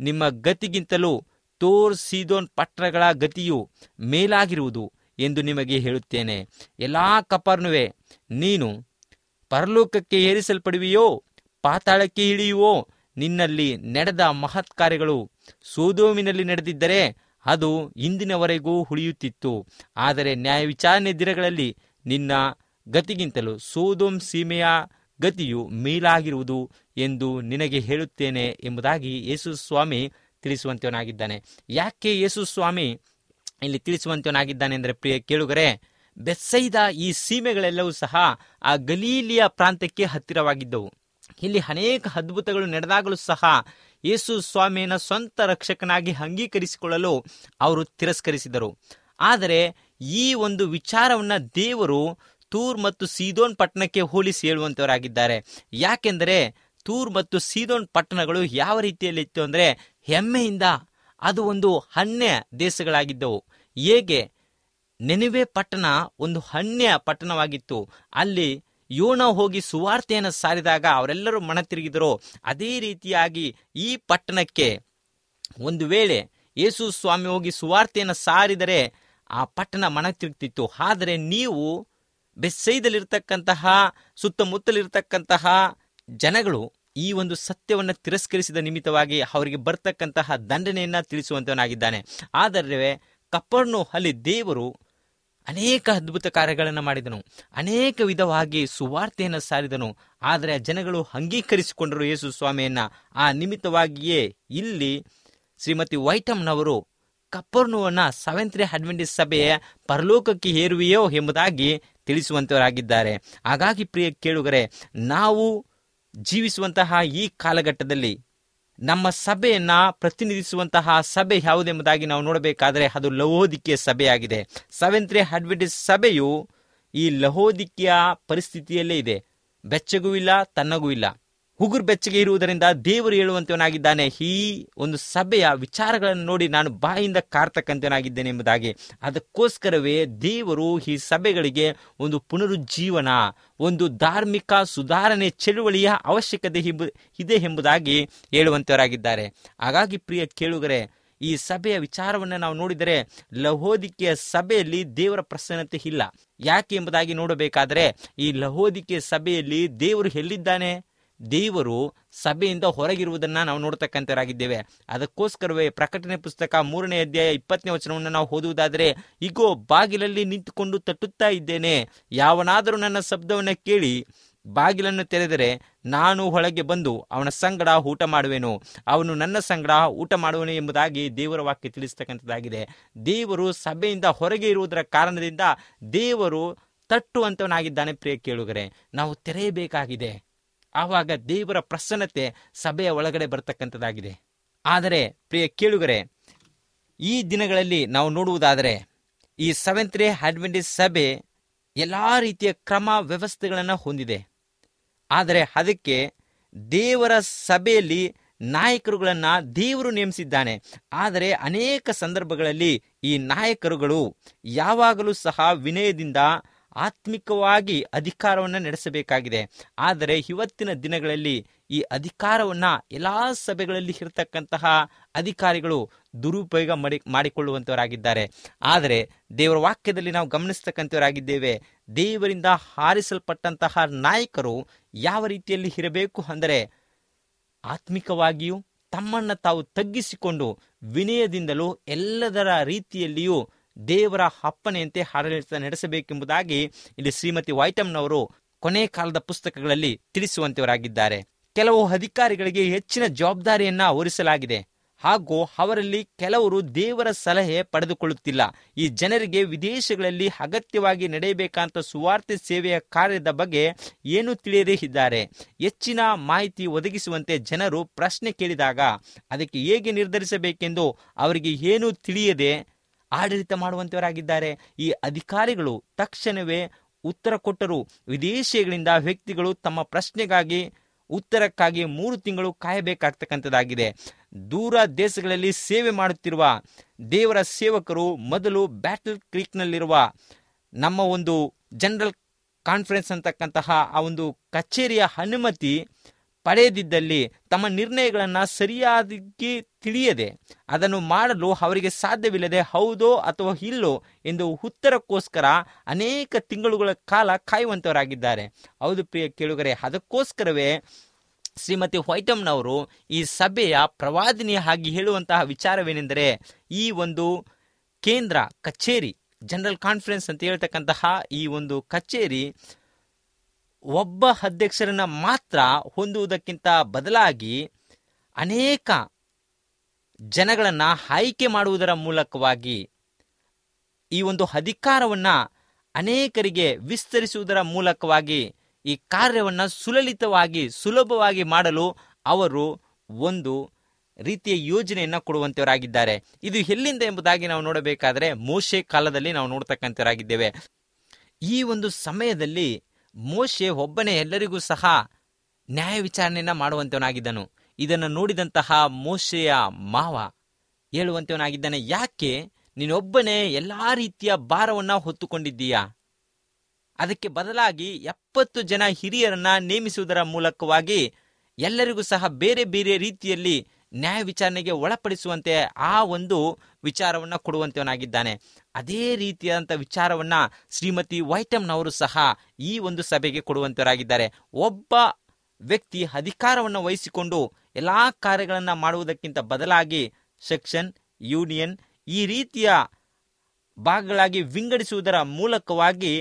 ನಿಮ್ಮ ಗತಿಗಿಂತಲೂ ತೋರ್ ಸೀದೋನ್ ಪಟ್ಟಣಗಳ ಗತಿಯು ಮೇಲಾಗಿರುವುದು ಎಂದು ನಿಮಗೆ ಹೇಳುತ್ತೇನೆ ಎಲ್ಲಾ ಕಪರ್ನುವೆ ನೀನು ಪರಲೋಕಕ್ಕೆ ಏರಿಸಲ್ಪಡುವೆಯೋ ಪಾತಾಳಕ್ಕೆ ಇಳಿಯುವೋ ನಿನ್ನಲ್ಲಿ ನಡೆದ ಮಹತ್ ಕಾರ್ಯಗಳು ಸೋದೋಮಿನಲ್ಲಿ ನಡೆದಿದ್ದರೆ ಅದು ಇಂದಿನವರೆಗೂ ಉಳಿಯುತ್ತಿತ್ತು ಆದರೆ ನ್ಯಾಯ ವಿಚಾರಣೆ ದಿನಗಳಲ್ಲಿ ನಿನ್ನ ಗತಿಗಿಂತಲೂ ಸೋದೋಮ್ ಸೀಮೆಯ ಗತಿಯು ಮೇಲಾಗಿರುವುದು ಎಂದು ನಿನಗೆ ಹೇಳುತ್ತೇನೆ ಎಂಬುದಾಗಿ ಯೇಸು ಸ್ವಾಮಿ ತಿಳಿಸುವಂತವನಾಗಿದ್ದಾನೆ ಯಾಕೆ ಯೇಸು ಸ್ವಾಮಿ ಇಲ್ಲಿ ತಿಳಿಸುವಂತವನಾಗಿದ್ದಾನೆ ಅಂದರೆ ಪ್ರಿಯ ಕೇಳುಗರೆ ಬೆಸ್ಸೈದ ಈ ಸೀಮೆಗಳೆಲ್ಲವೂ ಸಹ ಆ ಗಲೀಲಿಯ ಪ್ರಾಂತ್ಯಕ್ಕೆ ಹತ್ತಿರವಾಗಿದ್ದವು ಇಲ್ಲಿ ಅನೇಕ ಅದ್ಭುತಗಳು ನಡೆದಾಗಲೂ ಸಹ ಯೇಸು ಸ್ವಾಮಿಯನ್ನ ಸ್ವಂತ ರಕ್ಷಕನಾಗಿ ಅಂಗೀಕರಿಸಿಕೊಳ್ಳಲು ಅವರು ತಿರಸ್ಕರಿಸಿದರು ಆದರೆ ಈ ಒಂದು ವಿಚಾರವನ್ನ ದೇವರು ತೂರ್ ಮತ್ತು ಸೀದೋನ್ ಪಟ್ಟಣಕ್ಕೆ ಹೋಲಿಸಿ ಹೇಳುವಂತವರಾಗಿದ್ದಾರೆ ಯಾಕೆಂದರೆ ತೂರ್ ಮತ್ತು ಸೀದೋನ್ ಪಟ್ಟಣಗಳು ಯಾವ ರೀತಿಯಲ್ಲಿ ಇತ್ತು ಅಂದರೆ ಹೆಮ್ಮೆಯಿಂದ ಅದು ಒಂದು ಹಣ್ಯ ದೇಶಗಳಾಗಿದ್ದವು ಹೇಗೆ ನೆನವೆ ಪಟ್ಟಣ ಒಂದು ಹಣ್ಯ ಪಟ್ಟಣವಾಗಿತ್ತು ಅಲ್ಲಿ ಯೋಣ ಹೋಗಿ ಸುವಾರ್ತೆಯನ್ನು ಸಾರಿದಾಗ ಅವರೆಲ್ಲರೂ ಮನ ತಿರುಗಿದರೋ ಅದೇ ರೀತಿಯಾಗಿ ಈ ಪಟ್ಟಣಕ್ಕೆ ಒಂದು ವೇಳೆ ಯೇಸು ಸ್ವಾಮಿ ಹೋಗಿ ಸುವಾರ್ತೆಯನ್ನು ಸಾರಿದರೆ ಆ ಪಟ್ಟಣ ಮನ ತಿರುಗ್ತಿತ್ತು ಆದರೆ ನೀವು ಬೆಸ್ಸೈದಲ್ಲಿರ್ತಕ್ಕಂತಹ ಸುತ್ತಮುತ್ತಲಿರ್ತಕ್ಕಂತಹ ಜನಗಳು ಈ ಒಂದು ಸತ್ಯವನ್ನು ತಿರಸ್ಕರಿಸಿದ ನಿಮಿತ್ತವಾಗಿ ಅವರಿಗೆ ಬರ್ತಕ್ಕಂತಹ ದಂಡನೆಯನ್ನ ತಿಳಿಸುವಂತವನಾಗಿದ್ದಾನೆ ಆದರೆ ಕಪ್ಪರ್ನು ಅಲ್ಲಿ ದೇವರು ಅನೇಕ ಅದ್ಭುತ ಕಾರ್ಯಗಳನ್ನು ಮಾಡಿದನು ಅನೇಕ ವಿಧವಾಗಿ ಸುವಾರ್ತೆಯನ್ನು ಸಾರಿದನು ಆದರೆ ಆ ಜನಗಳು ಅಂಗೀಕರಿಸಿಕೊಂಡರು ಯೇಸು ಸ್ವಾಮಿಯನ್ನ ಆ ನಿಮಿತ್ತವಾಗಿಯೇ ಇಲ್ಲಿ ಶ್ರೀಮತಿ ವೈಟಮ್ನವರು ಕಪ್ಪರ್ನುವನ್ನ ಸೆವೆಂತ್ರಿ ಅಡ್ವೆಂಟಿಸ್ ಸಭೆಯ ಪರಲೋಕಕ್ಕೆ ಏರುವೆಯೋ ಎಂಬುದಾಗಿ ತಿಳಿಸುವಂತವರಾಗಿದ್ದಾರೆ ಹಾಗಾಗಿ ಪ್ರಿಯ ಕೇಳುಗರೆ ನಾವು ಜೀವಿಸುವಂತಹ ಈ ಕಾಲಘಟ್ಟದಲ್ಲಿ ನಮ್ಮ ಸಭೆಯನ್ನ ಪ್ರತಿನಿಧಿಸುವಂತಹ ಸಭೆ ಯಾವುದೆಂಬುದಾಗಿ ನಾವು ನೋಡಬೇಕಾದರೆ ಅದು ಲಹೋದಿಕೆಯ ಸಭೆಯಾಗಿದೆ ಸೆವೆಂತ್ರಿ ಅಡ್ವೆಂಟಿಸ್ ಸಭೆಯು ಈ ಲಹೋದಿಕೆಯ ಪರಿಸ್ಥಿತಿಯಲ್ಲೇ ಇದೆ ಬೆಚ್ಚಗೂ ಇಲ್ಲ ತನ್ನಗೂ ಇಲ್ಲ ಹುಗುರು ಬೆಚ್ಚಗೆ ಇರುವುದರಿಂದ ದೇವರು ಹೇಳುವಂತವನಾಗಿದ್ದಾನೆ ಈ ಒಂದು ಸಭೆಯ ವಿಚಾರಗಳನ್ನು ನೋಡಿ ನಾನು ಬಾಯಿಂದ ಕಾರ್ತಕ್ಕಂತವನಾಗಿದ್ದೇನೆ ಎಂಬುದಾಗಿ ಅದಕ್ಕೋಸ್ಕರವೇ ದೇವರು ಈ ಸಭೆಗಳಿಗೆ ಒಂದು ಪುನರುಜ್ಜೀವನ ಒಂದು ಧಾರ್ಮಿಕ ಸುಧಾರಣೆ ಚಳುವಳಿಯ ಅವಶ್ಯಕತೆ ಹಿಬ್- ಇದೆ ಎಂಬುದಾಗಿ ಹೇಳುವಂತವರಾಗಿದ್ದಾರೆ ಹಾಗಾಗಿ ಪ್ರಿಯ ಕೇಳುಗರೆ ಈ ಸಭೆಯ ವಿಚಾರವನ್ನು ನಾವು ನೋಡಿದರೆ ಲಹೋದಿಕೆಯ ಸಭೆಯಲ್ಲಿ ದೇವರ ಪ್ರಸನ್ನತೆ ಇಲ್ಲ ಯಾಕೆ ಎಂಬುದಾಗಿ ನೋಡಬೇಕಾದರೆ ಈ ಲಹೋದಿಕೆಯ ಸಭೆಯಲ್ಲಿ ದೇವರು ಎಲ್ಲಿದ್ದಾನೆ ದೇವರು ಸಭೆಯಿಂದ ಹೊರಗಿರುವುದನ್ನ ನಾವು ನೋಡ್ತಕ್ಕಂಥವರಾಗಿದ್ದೇವೆ ಅದಕ್ಕೋಸ್ಕರವೇ ಪ್ರಕಟಣೆ ಪುಸ್ತಕ ಮೂರನೇ ಅಧ್ಯಾಯ ಇಪ್ಪತ್ತನೇ ವಚನವನ್ನು ನಾವು ಓದುವುದಾದರೆ ಇಗೋ ಬಾಗಿಲಲ್ಲಿ ನಿಂತುಕೊಂಡು ತಟ್ಟುತ್ತಾ ಇದ್ದೇನೆ ಯಾವನಾದರೂ ನನ್ನ ಶಬ್ದವನ್ನು ಕೇಳಿ ಬಾಗಿಲನ್ನು ತೆರೆದರೆ ನಾನು ಒಳಗೆ ಬಂದು ಅವನ ಸಂಗಡ ಊಟ ಮಾಡುವೆನು ಅವನು ನನ್ನ ಸಂಗಡ ಊಟ ಮಾಡುವನು ಎಂಬುದಾಗಿ ದೇವರ ವಾಕ್ಯ ತಿಳಿಸ್ತಕ್ಕಂಥದ್ದಾಗಿದೆ ದೇವರು ಸಭೆಯಿಂದ ಹೊರಗೆ ಇರುವುದರ ಕಾರಣದಿಂದ ದೇವರು ತಟ್ಟುವಂತವನಾಗಿದ್ದಾನೆ ಪ್ರಿಯ ಕೇಳುಗರೆ ನಾವು ತೆರೆಯಬೇಕಾಗಿದೆ ಆವಾಗ ದೇವರ ಪ್ರಸನ್ನತೆ ಸಭೆಯ ಒಳಗಡೆ ಬರ್ತಕ್ಕಂಥದ್ದಾಗಿದೆ ಆದರೆ ಪ್ರಿಯ ಕೇಳುಗರೆ ಈ ದಿನಗಳಲ್ಲಿ ನಾವು ನೋಡುವುದಾದರೆ ಈ ಸೆವೆಂತ್ ರೇ ಅಡ್ವೆಂಟಿಸ್ ಸಭೆ ಎಲ್ಲ ರೀತಿಯ ಕ್ರಮ ವ್ಯವಸ್ಥೆಗಳನ್ನು ಹೊಂದಿದೆ ಆದರೆ ಅದಕ್ಕೆ ದೇವರ ಸಭೆಯಲ್ಲಿ ನಾಯಕರುಗಳನ್ನ ದೇವರು ನೇಮಿಸಿದ್ದಾನೆ ಆದರೆ ಅನೇಕ ಸಂದರ್ಭಗಳಲ್ಲಿ ಈ ನಾಯಕರುಗಳು ಯಾವಾಗಲೂ ಸಹ ವಿನಯದಿಂದ ಆತ್ಮಿಕವಾಗಿ ಅಧಿಕಾರವನ್ನು ನಡೆಸಬೇಕಾಗಿದೆ ಆದರೆ ಇವತ್ತಿನ ದಿನಗಳಲ್ಲಿ ಈ ಅಧಿಕಾರವನ್ನ ಎಲ್ಲಾ ಸಭೆಗಳಲ್ಲಿ ಇರತಕ್ಕಂತಹ ಅಧಿಕಾರಿಗಳು ದುರುಪಯೋಗ ಮಾಡಿ ಮಾಡಿಕೊಳ್ಳುವಂತವರಾಗಿದ್ದಾರೆ ಆದರೆ ದೇವರ ವಾಕ್ಯದಲ್ಲಿ ನಾವು ಗಮನಿಸ್ತಕ್ಕಂಥವರಾಗಿದ್ದೇವೆ ದೇವರಿಂದ ಹಾರಿಸಲ್ಪಟ್ಟಂತಹ ನಾಯಕರು ಯಾವ ರೀತಿಯಲ್ಲಿ ಇರಬೇಕು ಅಂದರೆ ಆತ್ಮಿಕವಾಗಿಯೂ ತಮ್ಮನ್ನು ತಾವು ತಗ್ಗಿಸಿಕೊಂಡು ವಿನಯದಿಂದಲೂ ಎಲ್ಲದರ ರೀತಿಯಲ್ಲಿಯೂ ದೇವರ ಅಪ್ಪನೆಯಂತೆ ಆಡಳಿತ ನಡೆಸಬೇಕೆಂಬುದಾಗಿ ಇಲ್ಲಿ ಶ್ರೀಮತಿ ವೈಟಮ್ನವರು ಕೊನೆ ಕಾಲದ ಪುಸ್ತಕಗಳಲ್ಲಿ ತಿಳಿಸುವಂತವರಾಗಿದ್ದಾರೆ ಕೆಲವು ಅಧಿಕಾರಿಗಳಿಗೆ ಹೆಚ್ಚಿನ ಜವಾಬ್ದಾರಿಯನ್ನ ಹೊರಿಸಲಾಗಿದೆ ಹಾಗೂ ಅವರಲ್ಲಿ ಕೆಲವರು ದೇವರ ಸಲಹೆ ಪಡೆದುಕೊಳ್ಳುತ್ತಿಲ್ಲ ಈ ಜನರಿಗೆ ವಿದೇಶಗಳಲ್ಲಿ ಅಗತ್ಯವಾಗಿ ನಡೆಯಬೇಕಂತ ಸುವಾರ್ತೆ ಸೇವೆಯ ಕಾರ್ಯದ ಬಗ್ಗೆ ಏನು ತಿಳಿಯದೇ ಇದ್ದಾರೆ ಹೆಚ್ಚಿನ ಮಾಹಿತಿ ಒದಗಿಸುವಂತೆ ಜನರು ಪ್ರಶ್ನೆ ಕೇಳಿದಾಗ ಅದಕ್ಕೆ ಹೇಗೆ ನಿರ್ಧರಿಸಬೇಕೆಂದು ಅವರಿಗೆ ಏನೂ ತಿಳಿಯದೆ ಆಡಳಿತ ಮಾಡುವಂತವರಾಗಿದ್ದಾರೆ ಈ ಅಧಿಕಾರಿಗಳು ತಕ್ಷಣವೇ ಉತ್ತರ ಕೊಟ್ಟರು ವಿದೇಶಿಗಳಿಂದ ವ್ಯಕ್ತಿಗಳು ತಮ್ಮ ಪ್ರಶ್ನೆಗಾಗಿ ಉತ್ತರಕ್ಕಾಗಿ ಮೂರು ತಿಂಗಳು ಕಾಯಬೇಕಾಗ್ತಕ್ಕಂಥದ್ದಾಗಿದೆ ದೂರ ದೇಶಗಳಲ್ಲಿ ಸೇವೆ ಮಾಡುತ್ತಿರುವ ದೇವರ ಸೇವಕರು ಮೊದಲು ಬ್ಯಾಟಲ್ ಕ್ರೀಕ್ನಲ್ಲಿರುವ ನಮ್ಮ ಒಂದು ಜನರಲ್ ಕಾನ್ಫರೆನ್ಸ್ ಅಂತಕ್ಕಂತಹ ಆ ಒಂದು ಕಚೇರಿಯ ಅನುಮತಿ ಪಡೆಯದಿದ್ದಲ್ಲಿ ತಮ್ಮ ನಿರ್ಣಯಗಳನ್ನು ಸರಿಯಾಗಿ ತಿಳಿಯದೆ ಅದನ್ನು ಮಾಡಲು ಅವರಿಗೆ ಸಾಧ್ಯವಿಲ್ಲದೆ ಹೌದೋ ಅಥವಾ ಇಲ್ಲೋ ಎಂದು ಉತ್ತರಕ್ಕೋಸ್ಕರ ಅನೇಕ ತಿಂಗಳುಗಳ ಕಾಲ ಕಾಯುವಂತವರಾಗಿದ್ದಾರೆ ಹೌದು ಪ್ರಿಯ ಕೇಳುಗರೆ ಅದಕ್ಕೋಸ್ಕರವೇ ಶ್ರೀಮತಿ ವೈಟಮ್ನವರು ಈ ಸಭೆಯ ಪ್ರವಾದಿನಿ ಆಗಿ ಹೇಳುವಂತಹ ವಿಚಾರವೇನೆಂದರೆ ಈ ಒಂದು ಕೇಂದ್ರ ಕಚೇರಿ ಜನರಲ್ ಕಾನ್ಫರೆನ್ಸ್ ಅಂತ ಹೇಳ್ತಕ್ಕಂತಹ ಈ ಒಂದು ಕಚೇರಿ ಒಬ್ಬ ಅಧ್ಯಕ್ಷರನ್ನ ಮಾತ್ರ ಹೊಂದುವುದಕ್ಕಿಂತ ಬದಲಾಗಿ ಅನೇಕ ಜನಗಳನ್ನ ಆಯ್ಕೆ ಮಾಡುವುದರ ಮೂಲಕವಾಗಿ ಈ ಒಂದು ಅಧಿಕಾರವನ್ನ ಅನೇಕರಿಗೆ ವಿಸ್ತರಿಸುವುದರ ಮೂಲಕವಾಗಿ ಈ ಕಾರ್ಯವನ್ನ ಸುಲಲಿತವಾಗಿ ಸುಲಭವಾಗಿ ಮಾಡಲು ಅವರು ಒಂದು ರೀತಿಯ ಯೋಜನೆಯನ್ನ ಕೊಡುವಂತವರಾಗಿದ್ದಾರೆ ಇದು ಎಲ್ಲಿಂದ ಎಂಬುದಾಗಿ ನಾವು ನೋಡಬೇಕಾದರೆ ಮೋಶೆ ಕಾಲದಲ್ಲಿ ನಾವು ನೋಡ್ತಕ್ಕಂಥವರಾಗಿದ್ದೇವೆ ಈ ಒಂದು ಸಮಯದಲ್ಲಿ ಮೋಶೆ ಒಬ್ಬನೇ ಎಲ್ಲರಿಗೂ ಸಹ ನ್ಯಾಯ ವಿಚಾರಣೆಯನ್ನ ಮಾಡುವಂತವನಾಗಿದ್ದನು ಇದನ್ನು ನೋಡಿದಂತಹ ಮೋಶೆಯ ಮಾವ ಹೇಳುವಂತವನಾಗಿದ್ದಾನೆ ಯಾಕೆ ನೀನೊಬ್ಬನೇ ಎಲ್ಲಾ ರೀತಿಯ ಭಾರವನ್ನ ಹೊತ್ತುಕೊಂಡಿದ್ದೀಯಾ ಅದಕ್ಕೆ ಬದಲಾಗಿ ಎಪ್ಪತ್ತು ಜನ ಹಿರಿಯರನ್ನ ನೇಮಿಸುವುದರ ಮೂಲಕವಾಗಿ ಎಲ್ಲರಿಗೂ ಸಹ ಬೇರೆ ಬೇರೆ ರೀತಿಯಲ್ಲಿ ನ್ಯಾಯ ವಿಚಾರಣೆಗೆ ಒಳಪಡಿಸುವಂತೆ ಆ ಒಂದು ವಿಚಾರವನ್ನ ಕೊಡುವಂತವನಾಗಿದ್ದಾನೆ ಅದೇ ರೀತಿಯಾದಂಥ ವಿಚಾರವನ್ನ ಶ್ರೀಮತಿ ವೈಟಮ್ನವರು ಸಹ ಈ ಒಂದು ಸಭೆಗೆ ಕೊಡುವಂತವರಾಗಿದ್ದಾರೆ ಒಬ್ಬ ವ್ಯಕ್ತಿ ಅಧಿಕಾರವನ್ನು ವಹಿಸಿಕೊಂಡು ಎಲ್ಲಾ ಕಾರ್ಯಗಳನ್ನ ಮಾಡುವುದಕ್ಕಿಂತ ಬದಲಾಗಿ ಸೆಕ್ಷನ್ ಯೂನಿಯನ್ ಈ ರೀತಿಯ ಭಾಗಗಳಾಗಿ ವಿಂಗಡಿಸುವುದರ ಮೂಲಕವಾಗಿ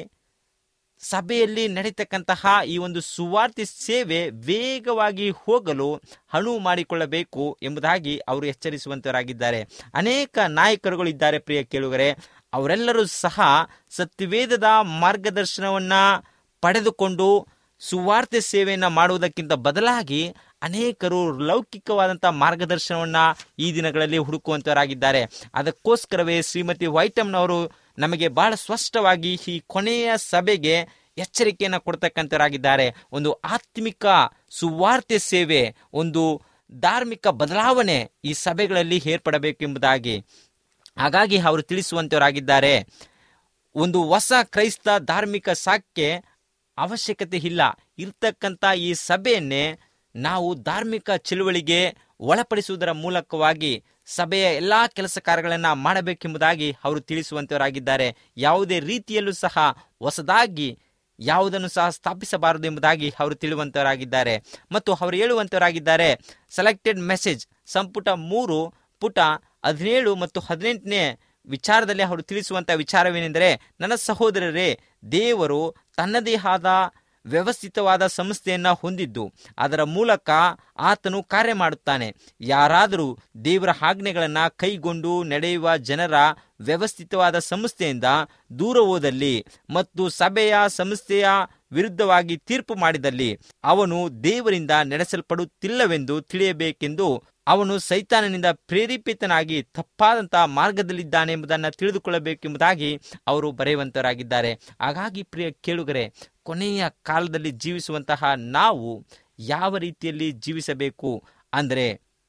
ಸಭೆಯಲ್ಲಿ ನಡೀತಕ್ಕಂತಹ ಈ ಒಂದು ಸುವಾರ್ತೆ ಸೇವೆ ವೇಗವಾಗಿ ಹೋಗಲು ಅಣು ಮಾಡಿಕೊಳ್ಳಬೇಕು ಎಂಬುದಾಗಿ ಅವರು ಎಚ್ಚರಿಸುವಂತವರಾಗಿದ್ದಾರೆ ಅನೇಕ ನಾಯಕರುಗಳು ಇದ್ದಾರೆ ಪ್ರಿಯ ಕೇಳುಗರೆ ಅವರೆಲ್ಲರೂ ಸಹ ಸತ್ಯವೇದದ ಮಾರ್ಗದರ್ಶನವನ್ನ ಪಡೆದುಕೊಂಡು ಸುವಾರ್ತೆ ಸೇವೆಯನ್ನ ಮಾಡುವುದಕ್ಕಿಂತ ಬದಲಾಗಿ ಅನೇಕರು ಲೌಕಿಕವಾದಂಥ ಮಾರ್ಗದರ್ಶನವನ್ನ ಈ ದಿನಗಳಲ್ಲಿ ಹುಡುಕುವಂತವರಾಗಿದ್ದಾರೆ ಅದಕ್ಕೋಸ್ಕರವೇ ಶ್ರೀಮತಿ ವೈಟಮ್ನವರು ನಮಗೆ ಬಹಳ ಸ್ಪಷ್ಟವಾಗಿ ಈ ಕೊನೆಯ ಸಭೆಗೆ ಎಚ್ಚರಿಕೆಯನ್ನು ಕೊಡ್ತಕ್ಕಂಥವರಾಗಿದ್ದಾರೆ ಒಂದು ಆತ್ಮಿಕ ಸುವಾರ್ತೆ ಸೇವೆ ಒಂದು ಧಾರ್ಮಿಕ ಬದಲಾವಣೆ ಈ ಸಭೆಗಳಲ್ಲಿ ಏರ್ಪಡಬೇಕೆಂಬುದಾಗಿ ಹಾಗಾಗಿ ಅವರು ತಿಳಿಸುವಂತವರಾಗಿದ್ದಾರೆ ಒಂದು ಹೊಸ ಕ್ರೈಸ್ತ ಧಾರ್ಮಿಕ ಸಾಕ್ಷ್ಯ ಅವಶ್ಯಕತೆ ಇಲ್ಲ ಇರ್ತಕ್ಕಂಥ ಈ ಸಭೆಯನ್ನೇ ನಾವು ಧಾರ್ಮಿಕ ಚಳುವಳಿಗೆ ಒಳಪಡಿಸುವುದರ ಮೂಲಕವಾಗಿ ಸಭೆಯ ಎಲ್ಲಾ ಕೆಲಸ ಕಾರ್ಯಗಳನ್ನು ಮಾಡಬೇಕೆಂಬುದಾಗಿ ಅವರು ತಿಳಿಸುವಂತವರಾಗಿದ್ದಾರೆ ಯಾವುದೇ ರೀತಿಯಲ್ಲೂ ಸಹ ಹೊಸದಾಗಿ ಯಾವುದನ್ನು ಸಹ ಸ್ಥಾಪಿಸಬಾರದು ಎಂಬುದಾಗಿ ಅವರು ತಿಳಿಯುವಂತವರಾಗಿದ್ದಾರೆ ಮತ್ತು ಅವರು ಹೇಳುವಂತವರಾಗಿದ್ದಾರೆ ಸೆಲೆಕ್ಟೆಡ್ ಮೆಸೇಜ್ ಸಂಪುಟ ಮೂರು ಪುಟ ಹದಿನೇಳು ಮತ್ತು ಹದಿನೆಂಟನೇ ವಿಚಾರದಲ್ಲಿ ಅವರು ತಿಳಿಸುವಂತ ವಿಚಾರವೇನೆಂದರೆ ನನ್ನ ಸಹೋದರರೇ ದೇವರು ತನ್ನದೇ ಆದ ವ್ಯವಸ್ಥಿತವಾದ ಸಂಸ್ಥೆಯನ್ನ ಹೊಂದಿದ್ದು ಅದರ ಮೂಲಕ ಆತನು ಕಾರ್ಯ ಮಾಡುತ್ತಾನೆ ಯಾರಾದರೂ ದೇವರ ಆಜ್ಞೆಗಳನ್ನ ಕೈಗೊಂಡು ನಡೆಯುವ ಜನರ ವ್ಯವಸ್ಥಿತವಾದ ಸಂಸ್ಥೆಯಿಂದ ದೂರ ಹೋದಲ್ಲಿ ಮತ್ತು ಸಭೆಯ ಸಂಸ್ಥೆಯ ವಿರುದ್ಧವಾಗಿ ತೀರ್ಪು ಮಾಡಿದಲ್ಲಿ ಅವನು ದೇವರಿಂದ ನಡೆಸಲ್ಪಡುತ್ತಿಲ್ಲವೆಂದು ತಿಳಿಯಬೇಕೆಂದು ಅವನು ಸೈತಾನನಿಂದ ಪ್ರೇರೇಪಿತನಾಗಿ ತಪ್ಪಾದಂತಹ ಮಾರ್ಗದಲ್ಲಿದ್ದಾನೆ ಎಂಬುದನ್ನು ತಿಳಿದುಕೊಳ್ಳಬೇಕೆಂಬುದಾಗಿ ಅವರು ಬರೆಯುವಂತರಾಗಿದ್ದಾರೆ ಹಾಗಾಗಿ ಪ್ರಿಯ ಕೇಳುಗರೆ ಕೊನೆಯ ಕಾಲದಲ್ಲಿ ಜೀವಿಸುವಂತಹ ನಾವು ಯಾವ ರೀತಿಯಲ್ಲಿ ಜೀವಿಸಬೇಕು ಅಂದರೆ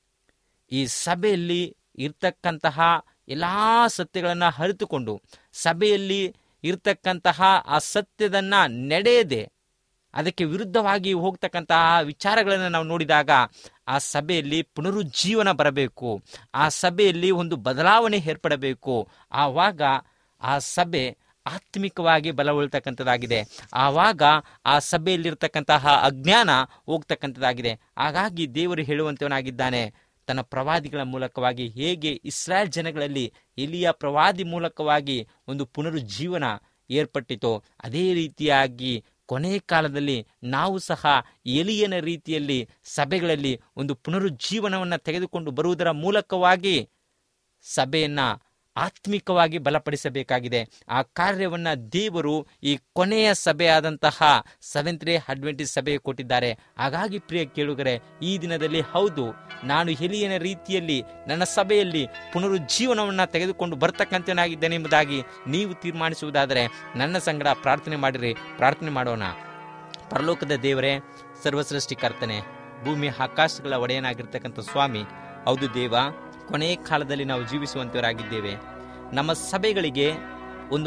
ಈ ಸಭೆಯಲ್ಲಿ ಇರ್ತಕ್ಕಂತಹ ಎಲ್ಲಾ ಸತ್ಯಗಳನ್ನು ಅರಿತುಕೊಂಡು ಸಭೆಯಲ್ಲಿ ಇರ್ತಕ್ಕಂತಹ ಆ ಸತ್ಯದನ್ನ ನಡೆಯದೆ ಅದಕ್ಕೆ ವಿರುದ್ಧವಾಗಿ ಹೋಗ್ತಕ್ಕಂತಹ ವಿಚಾರಗಳನ್ನು ನಾವು ನೋಡಿದಾಗ ಆ ಸಭೆಯಲ್ಲಿ ಪುನರುಜ್ಜೀವನ ಬರಬೇಕು ಆ ಸಭೆಯಲ್ಲಿ ಒಂದು ಬದಲಾವಣೆ ಏರ್ಪಡಬೇಕು ಆವಾಗ ಆ ಸಭೆ ಆತ್ಮಿಕವಾಗಿ ಬಲಗೊಳ್ತಕ್ಕಂಥದ್ದಾಗಿದೆ ಆವಾಗ ಆ ಸಭೆಯಲ್ಲಿರ್ತಕ್ಕಂತಹ ಅಜ್ಞಾನ ಹೋಗ್ತಕ್ಕಂಥದ್ದಾಗಿದೆ ಹಾಗಾಗಿ ದೇವರು ಹೇಳುವಂತವನಾಗಿದ್ದಾನೆ ತನ್ನ ಪ್ರವಾದಿಗಳ ಮೂಲಕವಾಗಿ ಹೇಗೆ ಇಸ್ರಾಯೇಲ್ ಜನಗಳಲ್ಲಿ ಎಲಿಯ ಪ್ರವಾದಿ ಮೂಲಕವಾಗಿ ಒಂದು ಪುನರುಜ್ಜೀವನ ಏರ್ಪಟ್ಟಿತೋ ಅದೇ ರೀತಿಯಾಗಿ ಕೊನೆ ಕಾಲದಲ್ಲಿ ನಾವು ಸಹ ಎಲಿಯನ ರೀತಿಯಲ್ಲಿ ಸಭೆಗಳಲ್ಲಿ ಒಂದು ಪುನರುಜ್ಜೀವನವನ್ನು ತೆಗೆದುಕೊಂಡು ಬರುವುದರ ಮೂಲಕವಾಗಿ ಸಭೆಯನ್ನ ಆತ್ಮಿಕವಾಗಿ ಬಲಪಡಿಸಬೇಕಾಗಿದೆ ಆ ಕಾರ್ಯವನ್ನ ದೇವರು ಈ ಕೊನೆಯ ಸಭೆಯಾದಂತಹ ಸೆವೆಂತ್ ಡೇ ಅಡ್ವೆಂಟೇಜ್ ಸಭೆಗೆ ಕೊಟ್ಟಿದ್ದಾರೆ ಹಾಗಾಗಿ ಪ್ರಿಯ ಕೇಳುಗರೆ ಈ ದಿನದಲ್ಲಿ ಹೌದು ನಾನು ಎಲಿಯನ ರೀತಿಯಲ್ಲಿ ನನ್ನ ಸಭೆಯಲ್ಲಿ ಪುನರುಜ್ಜೀವನವನ್ನ ತೆಗೆದುಕೊಂಡು ಬರ್ತಕ್ಕಂಥನಾಗಿದ್ದೇನೆ ಎಂಬುದಾಗಿ ನೀವು ತೀರ್ಮಾನಿಸುವುದಾದರೆ ನನ್ನ ಸಂಗಡ ಪ್ರಾರ್ಥನೆ ಮಾಡಿರಿ ಪ್ರಾರ್ಥನೆ ಮಾಡೋಣ ಪರಲೋಕದ ದೇವರೇ ಸರ್ವಸೃಷ್ಟಿಕರ್ತನೆ ಭೂಮಿ ಆಕಾಶಗಳ ಒಡೆಯನಾಗಿರ್ತಕ್ಕಂಥ ಸ್ವಾಮಿ ಹೌದು ದೇವ ಕೊನೆಯ ಕಾಲದಲ್ಲಿ ನಾವು ಜೀವಿಸುವಂತವರಾಗಿದ್ದೇವೆ ನಮ್ಮ ಸಭೆಗಳಿಗೆ ಒಂದು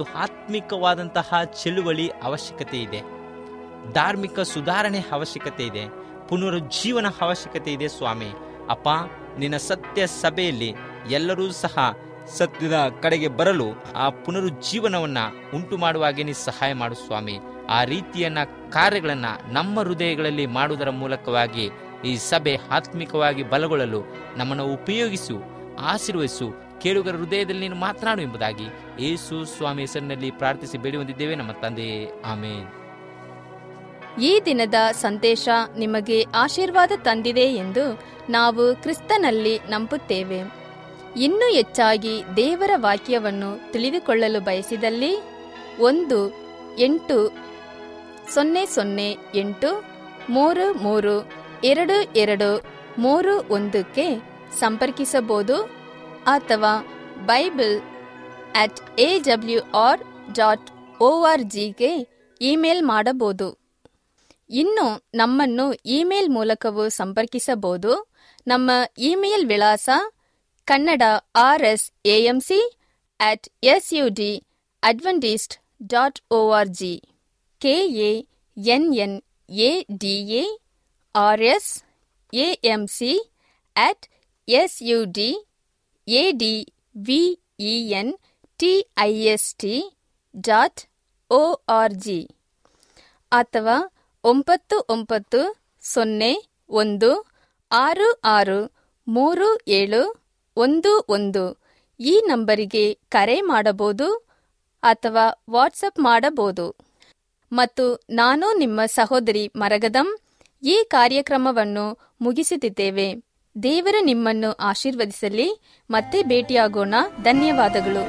ಆತ್ಮಿಕವಾದಂತಹ ಚಳುವಳಿ ಅವಶ್ಯಕತೆ ಇದೆ ಧಾರ್ಮಿಕ ಸುಧಾರಣೆ ಅವಶ್ಯಕತೆ ಇದೆ ಪುನರುಜ್ಜೀವನ ಅವಶ್ಯಕತೆ ಇದೆ ಸ್ವಾಮಿ ಅಪ್ಪ ನಿನ್ನ ಸತ್ಯ ಸಭೆಯಲ್ಲಿ ಎಲ್ಲರೂ ಸಹ ಸತ್ಯದ ಕಡೆಗೆ ಬರಲು ಆ ಪುನರುಜ್ಜೀವನವನ್ನ ಉಂಟು ಮಾಡುವಾಗೆ ನೀ ಸಹಾಯ ಮಾಡು ಸ್ವಾಮಿ ಆ ರೀತಿಯನ್ನ ಕಾರ್ಯಗಳನ್ನ ನಮ್ಮ ಹೃದಯಗಳಲ್ಲಿ ಮಾಡುವುದರ ಮೂಲಕವಾಗಿ ಈ ಸಭೆ ಆತ್ಮಿಕವಾಗಿ ಬಲಗೊಳ್ಳಲು ನಮ್ಮನ್ನು ಉಪಯೋಗಿಸು ಆಶೀರ್ವದಿಸು ಕೇಳುಗರ ಹೃದಯದಲ್ಲಿ ನೀನು ಮಾತನಾಡು ಎಂಬುದಾಗಿ ಯೇಸು ಸ್ವಾಮಿ ಹೆಸರಿನಲ್ಲಿ ಪ್ರಾರ್ಥಿಸಿ ಬೇಡಿ ಹೊಂದಿದ್ದೇವೆ ನಮ್ಮ ತಂದೆಯೇ ಆಮೇನ್ ಈ ದಿನದ ಸಂದೇಶ ನಿಮಗೆ ಆಶೀರ್ವಾದ ತಂದಿದೆ ಎಂದು ನಾವು ಕ್ರಿಸ್ತನಲ್ಲಿ ನಂಬುತ್ತೇವೆ ಇನ್ನೂ ಹೆಚ್ಚಾಗಿ ದೇವರ ವಾಕ್ಯವನ್ನು ತಿಳಿದುಕೊಳ್ಳಲು ಬಯಸಿದಲ್ಲಿ ಒಂದು ಎಂಟು ಸೊನ್ನೆ ಸೊನ್ನೆ ಎಂಟು ಮೂರು ಮೂರು ಎರಡು ಎರಡು ಮೂರು ಒಂದಕ್ಕೆ ಸಂಪರ್ಕಿಸಬಹುದು ಅಥವಾ bible at A W R dot O R ಜಿಗೆ ಇಮೇಲ್ ಮಾಡಬಹುದು ಇನ್ನು ನಮ್ಮನ್ನು ಇಮೇಲ್ ಮೂಲಕವೂ ಸಂಪರ್ಕಿಸಬಹುದು ನಮ್ಮ ಇಮೇಲ್ ವಿಳಾಸ Kannada R S AMC at S U D adventist dot O R G K A N N A D A R S AMC at S U D A D V E N T I S T dot O R G ಅಥವಾ ಒಂಬತ್ತು ಒಂಬತ್ತು ಸೊನ್ನೆ ಒಂದು ಆರು ಆರು ಮೂರು ಏಳು ಒಂದು ಒಂದು ಈ ನಂಬರಿಗೆ ಕರೆ ಮಾಡಬಹುದು ಅಥವಾ ವಾಟ್ಸಪ್ ಮಾಡಬಹುದು ಮತ್ತು ನಾನು ನಿಮ್ಮ ಸಹೋದರಿ ಮರಗದಂ ಈ ಕಾರ್ಯಕ್ರಮವನ್ನು ಮುಗಿಸುತ್ತಿದ್ದೇವೆ ದೇವರು ನಿಮ್ಮನ್ನು ಆಶೀರ್ವದಿಸಲಿ ಮತ್ತೆ ಭೇಟಿಯಾಗೋಣ ಧನ್ಯವಾದಗಳು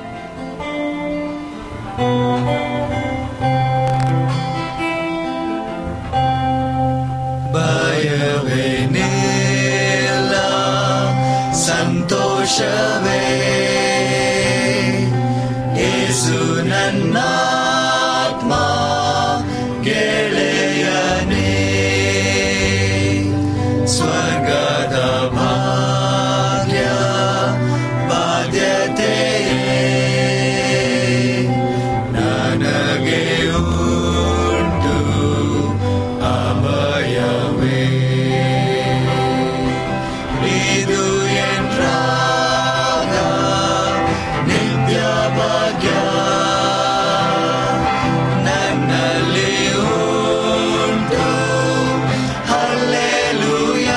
ಭಯವೇನಿಲ್ಲ ಸಂತೋಷವೇ ಯೇಸು ನನ್ನಾತ್ಮ ಗೆಳೆಯನೇ ಸ್ವರ್ಗದ ಭಾಗ್ಯ ಬಾಧ್ಯತೆಯೇ ನನಗೆ ಉಂಟು ಅಭಯವೇ ಇದು ಎಂಟ್ರಾಗ ನಿತ್ಯ ಭಾಗ್ಯ ನನ್ನಲ್ಲಿ ಉಂಟು ಹಲ್ಲೆಲೂಯ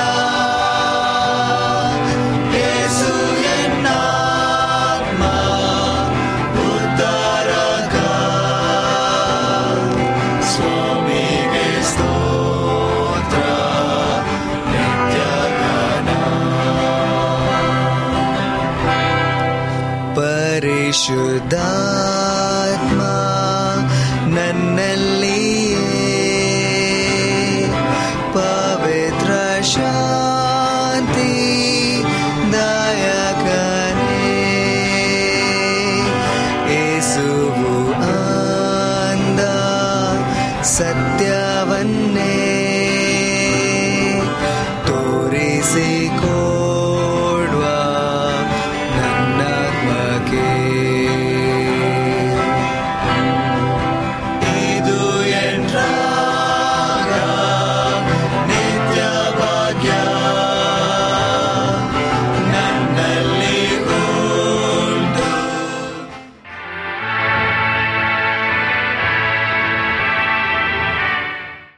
ಯೇಸು ಎನ್ನಾತ್ಮ ಉದ್ಧಾರಕ ಸ್ವಾಮಿಗೆ ಸ್ತೋತ್ರ ನಿತ್ಯ ಗಾನ ಪರಿಶುದ್ಧ